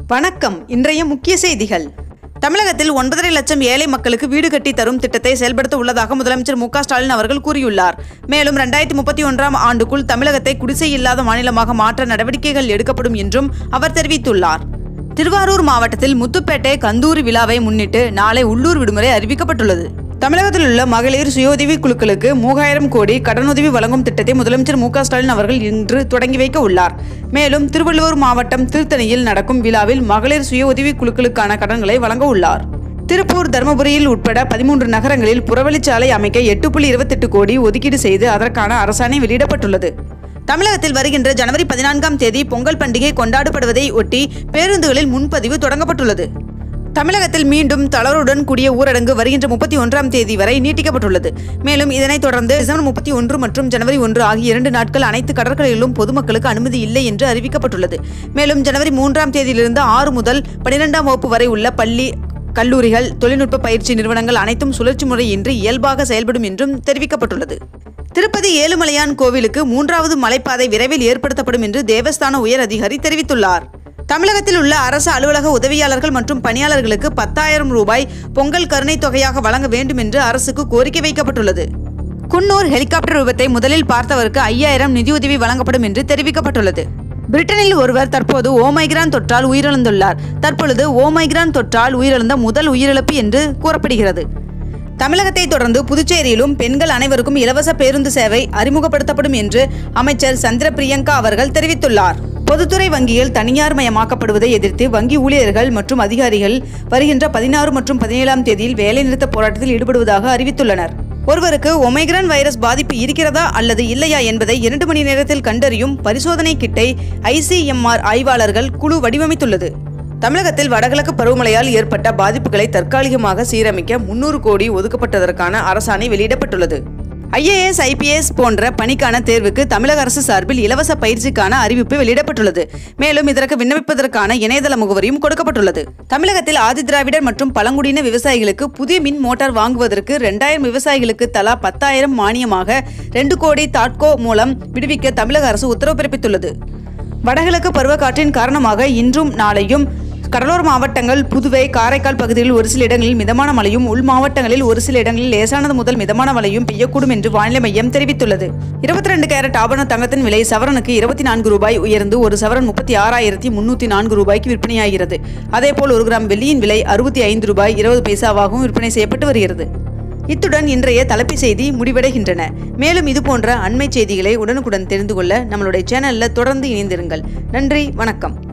வணக்கம் இன்றைய முக்கிய செய்திகள் தமிழகத்தில் ஒன்பதரை லட்சம் ஏழை மக்களுக்கு வீடு கட்டி தரும் திட்டத்தை செயல்படுத்த உள்ளதாக முதலமைச்சர் மு க ஸ்டாலின் அவர்கள் கூறியுள்ளார் மேலும் ரெண்டாயிரத்தி முப்பத்தி ஒன்றாம் ஆண்டுக்குள் தமிழகத்தை குடிசை இல்லாத மாநிலமாக மாற்ற நடவடிக்கைகள் எடுக்கப்படும் என்றும் அவர் தெரிவித்துள்ளார் திருவாரூர் மாவட்டத்தில் முத்துப்பேட்டை கந்தூரி விழாவை முன்னிட்டு நாளை உள்ளூர் விடுமுறை அறிவிக்கப்பட்டுள்ளது தமிழகத்தில் உள்ள மகளிர் சுயோதவி குழுக்களுக்கு மூவாயிரம் கோடி கடனுதவி வழங்கும் திட்டத்தை முதலமைச்சர் மு க ஸ்டாலின் அவர்கள் இன்று தொடங்கி வைக்க உள்ளார் மேலும் திருவள்ளூர் மாவட்டம் திருத்தணியில் நடக்கும் விழாவில் மகளிர் சுய உதவி குழுக்களுக்கான கடன்களை வழங்க உள்ளார் திருப்பூர் தருமபுரியில் உட்பட பதிமூன்று நகரங்களில் புறவழிச்சாலை அமைக்க எட்டு புள்ளி இருபத்தெட்டு கோடி ஒதுக்கீடு செய்து அதற்கான அரசாணை வெளியிடப்பட்டுள்ளது தமிழகத்தில் வருகின்ற ஜனவரி பதினான்காம் தேதி பொங்கல் பண்டிகை கொண்டாடப்படுவதை ஒட்டி பேருந்துகளில் முன்பதிவு தொடங்கப்பட்டுள்ளது தமிழகத்தில் மீண்டும் தளர்வுடன் கூடிய ஊரடங்கு வருகின்ற முப்பத்தி ஒன்றாம் தேதி வரை நீட்டிக்கப்பட்டுள்ளது மேலும் இதனைத் தொடர்ந்து டிசம்பர் முப்பத்தி ஒன்று மற்றும் ஜனவரி ஒன்று ஆகிய இரண்டு நாட்கள் அனைத்து கடற்கரையிலும் பொதுமக்களுக்கு அனுமதி இல்லை என்று அறிவிக்கப்பட்டுள்ளது மேலும் ஜனவரி மூன்றாம் தேதியிலிருந்து ஆறு முதல் பனிரெண்டாம் வகுப்பு வரை உள்ள பள்ளி கல்லூரிகள் தொழில்நுட்ப பயிற்சி நிறுவனங்கள் அனைத்தும் சுழற்சி முறையின்றி இயல்பாக செயல்படும் என்றும் தெரிவிக்கப்பட்டுள்ளது திருப்பதி ஏழுமலையான் கோவிலுக்கு மூன்றாவது மலைப்பாதை விரைவில் ஏற்படுத்தப்படும் என்று தேவஸ்தான உயர் அதிகாரி தெரிவித்துள்ளார் தமிழகத்தில் உள்ள அரசு அலுவலக உதவியாளர்கள் மற்றும் பணியாளர்களுக்கு பத்தாயிரம் ரூபாய் பொங்கல் கருணை தொகையாக வழங்க வேண்டும் என்று அரசுக்கு கோரிக்கை வைக்கப்பட்டுள்ளது குன்னூர் ஹெலிகாப்டர் விபத்தை முதலில் பார்த்தவருக்கு ஐயாயிரம் நிதியுதவி வழங்கப்படும் என்று தெரிவிக்கப்பட்டுள்ளது பிரிட்டனில் ஒருவர் தற்போது ஓமைக்ரான் தொற்றால் உயிரிழந்துள்ளார் தற்பொழுது ஓமைக்ரான் தொற்றால் உயிரிழந்த முதல் உயிரிழப்பு என்று கூறப்படுகிறது தமிழகத்தை தொடர்ந்து புதுச்சேரியிலும் பெண்கள் அனைவருக்கும் இலவச பேருந்து சேவை அறிமுகப்படுத்தப்படும் என்று அமைச்சர் சந்திர பிரியங்கா அவர்கள் தெரிவித்துள்ளார் பொதுத்துறை வங்கிகள் தனியார் மயமாக்கப்படுவதை எதிர்த்து வங்கி ஊழியர்கள் மற்றும் அதிகாரிகள் வருகின்ற பதினாறு மற்றும் பதினேழாம் தேதியில் வேலைநிறுத்த போராட்டத்தில் ஈடுபடுவதாக அறிவித்துள்ளனர் ஒருவருக்கு ஒமைக்ரான் வைரஸ் பாதிப்பு இருக்கிறதா அல்லது இல்லையா என்பதை இரண்டு மணி நேரத்தில் கண்டறியும் பரிசோதனை கிட்டை ஐசிஎம்ஆர் ஆய்வாளர்கள் குழு வடிவமைத்துள்ளது தமிழகத்தில் வடகிழக்கு பருவமழையால் ஏற்பட்ட பாதிப்புகளை தற்காலிகமாக சீரமைக்க முன்னூறு கோடி ஒதுக்கப்பட்டதற்கான அரசாணை வெளியிடப்பட்டுள்ளது ஐஏஎஸ் ஐபிஎஸ் போன்ற பணிக்கான தேர்வுக்கு தமிழக அரசு சார்பில் இலவச பயிற்சிக்கான அறிவிப்பு வெளியிடப்பட்டுள்ளது மேலும் இதற்கு விண்ணப்பிப்பதற்கான இணையதள முகவரியும் கொடுக்கப்பட்டுள்ளது தமிழகத்தில் ஆதிதிராவிடர் மற்றும் பழங்குடியின விவசாயிகளுக்கு புதிய மின் மோட்டார் வாங்குவதற்கு ரெண்டாயிரம் விவசாயிகளுக்கு தலா பத்தாயிரம் மானியமாக ரெண்டு கோடி தாட்கோ மூலம் விடுவிக்க தமிழக அரசு உத்தரவு பிறப்பித்துள்ளது வடகிழக்கு பருவக்காற்றின் காரணமாக இன்றும் நாளையும் கடலோர மாவட்டங்கள் புதுவை காரைக்கால் பகுதிகளில் ஒரு சில இடங்களில் மிதமான மழையும் உள் மாவட்டங்களில் ஒரு சில இடங்களில் லேசானது முதல் மிதமான மழையும் பெய்யக்கூடும் என்று வானிலை மையம் தெரிவித்துள்ளது இருபத்தி ரெண்டு கேரட் ஆபண தங்கத்தின் விலை சவரனுக்கு இருபத்தி நான்கு ரூபாய் உயர்ந்து ஒரு சவரன் முப்பத்தி ஆறாயிரத்தி முன்னூற்றி நான்கு ரூபாய்க்கு விற்பனையாகிறது அதேபோல் ஒரு கிராம் வெள்ளியின் விலை அறுபத்தி ஐந்து ரூபாய் இருபது பைசாவாகவும் விற்பனை செய்யப்பட்டு வருகிறது இத்துடன் இன்றைய தலைப்பு செய்தி முடிவடைகின்றன மேலும் இது போன்ற அண்மை செய்திகளை உடனுக்குடன் தெரிந்து கொள்ள நம்மளுடைய சேனலில் தொடர்ந்து இணைந்திருங்கள் நன்றி வணக்கம்